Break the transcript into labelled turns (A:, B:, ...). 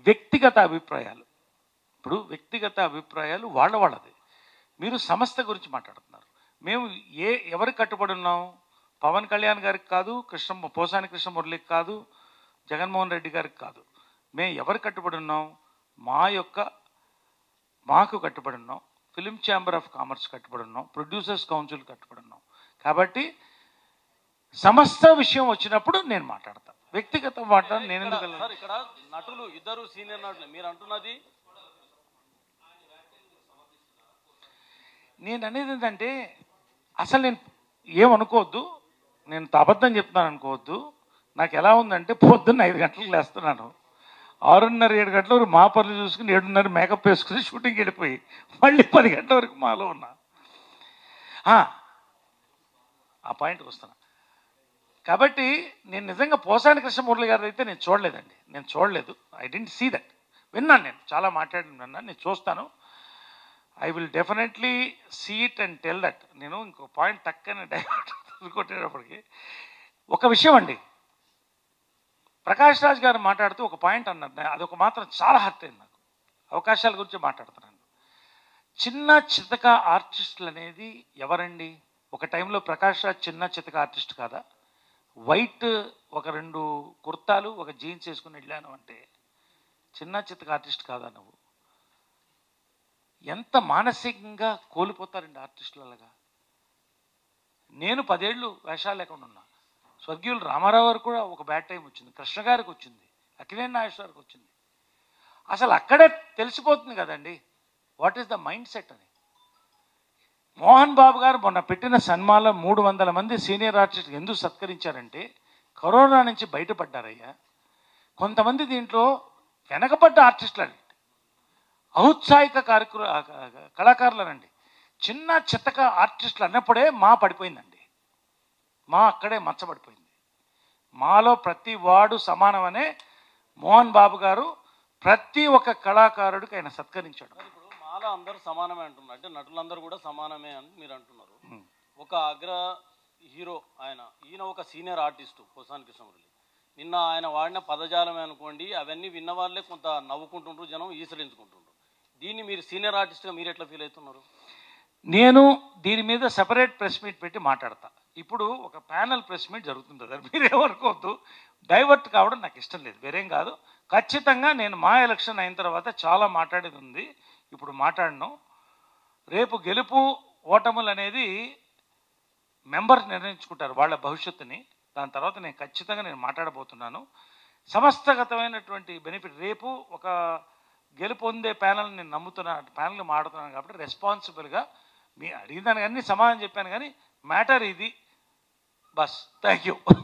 A: వ్యక్తిగత అభిప్రాయాలు ఇప్పుడు వ్యక్తిగత అభిప్రాయాలు వాళ్ళ వాళ్ళది మీరు సంస్థ గురించి మాట్లాడుతున్నారు మేము ఏ ఎవరికి కట్టుబడి ఉన్నాం పవన్ కళ్యాణ్ గారికి కాదు కృష్ణ పోసాని కృష్ణమురళికి కాదు జగన్మోహన్ రెడ్డి గారికి కాదు మేము ఎవరికి కట్టుబడి ఉన్నాం మా యొక్క మాకు కట్టుబడి ఉన్నాం ఫిలిం ఛాంబర్ ఆఫ్ కామర్స్ కట్టుబడి ఉన్నాం ప్రొడ్యూసర్స్ కౌన్సిల్ కట్టుబడి ఉన్నాం కాబట్టి సమస్త విషయం వచ్చినప్పుడు నేను మాట్లాడతాను వ్యక్తిగత మాట నేను ఎందుకు వెళ్ళను?
B: సార్ ఇక్కడ నటులు ఇద్దరు సీనియర్ నటులు మీరు అంటున్నది
A: నేను అనేది ఏంటంటే అసలు నేను ఏమనుకోవద్దు నేను అబద్ధం చెప్తున్నాను అనుకోవద్దు నాకు ఎలా ఉందంటే పొద్దున్న ఐదు గంటలకు లేస్తున్నాను ఆరున్నర ఏడు గంటల వరకు మా పనులు చూసుకుని ఏడున్నర మేకప్ వేసుకుని షూటింగ్ వెళ్ళిపోయి మళ్ళీ పది గంటల వరకు మాలో ఉన్నా ఆ, ఆ పాయింట్కి వస్తున్నా కాబట్టి నేను నిజంగా పోసాని కృష్ణమూర్తి గారు అయితే నేను చూడలేదండి నేను చూడలేదు ఐ డెంట్ సీ దట్ విన్నాను నేను చాలా మాట్లాడినా నేను చూస్తాను I will definitely see it and tell that నేను ఇంకో పాయింట్ తక్కని డైవర్ట్ కొట్టేటప్పటికి ఒక విషయం అండి ప్రకాష్ రాజ్ గారు మాట్లాడుతూ ఒక పాయింట్ అన్నారు నా- అదొక మాత్రం చాలా హర్ట్ అయింది నాకు అవకాశాల గురించి మాట్లాడుతున్నాను చిన్న చితక ఆర్టిస్టులు అనేది ఎవరండి ఒక టైంలో ప్రకాష్ రాజ్ చిన్న చితక ఆర్టిస్ట్ కాదా వైట్ ఒక రెండు కుర్తాలు ఒక జీన్స్ వేసుకుని వెళ్ళాను అంటే చిన్న చితక ఆర్టిస్ట్ కాదా నువ్వు ఎంత మానసికంగా కోల్పోతారండి ఆర్టిస్టులు అలాగా నేను పదేళ్ళు వేషాలు లేకుండా ఉన్నా స్వర్గీయులు రామారావు గారు కూడా ఒక బ్యాడ్ టైం వచ్చింది కృష్ణ గారికి వచ్చింది అఖిలేని నాగేశ్వరికి వచ్చింది అసలు అక్కడే తెలిసిపోతుంది కదండి what is the mindset అని మోహన్ బాబు గారు మొన్న పెట్టిన సన్మాలో మూడు వందల మంది సీనియర్ ఆర్టిస్ట్ ఎందుకు సత్కరించారంటే కరోనా నుంచి బయటపడ్డారయ్యా కొంతమంది దీంట్లో వెనకబడ్డ ఆర్టిస్టులు అండి ఔత్సాహిక కార్యక్రమ కళాకారులనండి చిన్న చిత్తక ఆర్టిస్టులు అన్నప్పుడే మా పడిపోయిందండి మా అక్కడే మచ్చబడిపోయింది మాలో ప్రతి వాడు సమానమనే మోహన్ బాబు గారు ప్రతి ఒక్క కళాకారుడికి ఆయన సత్కరించాడు
B: సార్ ఇప్పుడు మాలో అందరూ సమానమే అంటున్నారు అంటే నటులందరూ కూడా సమానమే అని మీరు అంటున్నారు
A: ఉమ్.
B: ఒక అగ్ర హీరో ఆయన ఈయన ఒక సీనియర్ ఆర్టిస్టు పోసాని కృష్ణమురళి నిన్న ఆయన వాడిన పదజాలమే అనుకోండి అవన్నీ విన్న వాళ్ళే కొంత నవ్వుకుంటుండ్రు జనం ఈసరించుకుంటుండ్రు దీన్ని మీరు సీనియర్ ఆర్టిస్ట్గా మీరు ఎట్లా ఫీల్ అవుతున్నారు
A: నేను దీని మీద సెపరేట్ ప్రెస్ మీట్ పెట్టి మాట్లాడతా ఇప్పుడు ఒక ప్యానల్ ప్రెస్ మీట్ జరుగుతుంది సార్ మీరేమనుకోవద్దు డైవర్ట్ కావడం నాకు ఇష్టం లేదు వేరేం కాదు ఖచ్చితంగా నేను మా ఎలక్షన్ అయిన తర్వాత చాలా మాట్లాడేది ఉంది ఇప్పుడు మాట్లాడను రేపు గెలుపు ఓటములు అనేది మెంబర్స్ నిర్ణయించుకుంటారు వాళ్ళ భవిష్యత్తుని దాని తర్వాత నేను ఖచ్చితంగా నేను మాట్లాడబోతున్నాను సమస్తగతమైనటువంటి బెనిఫిట్ రేపు ఒక గెలుపు పొందే ప్యానల్ నేను నమ్ముతున్నా ప్యానల్ మాడుతున్నాను కాబట్టి రెస్పాన్సిబుల్గా మీ అడిగిన దానికి అన్ని సమాధానం చెప్పాను కానీ మ్యాటర్ ఇది బస్ థ్యాంక్ యూ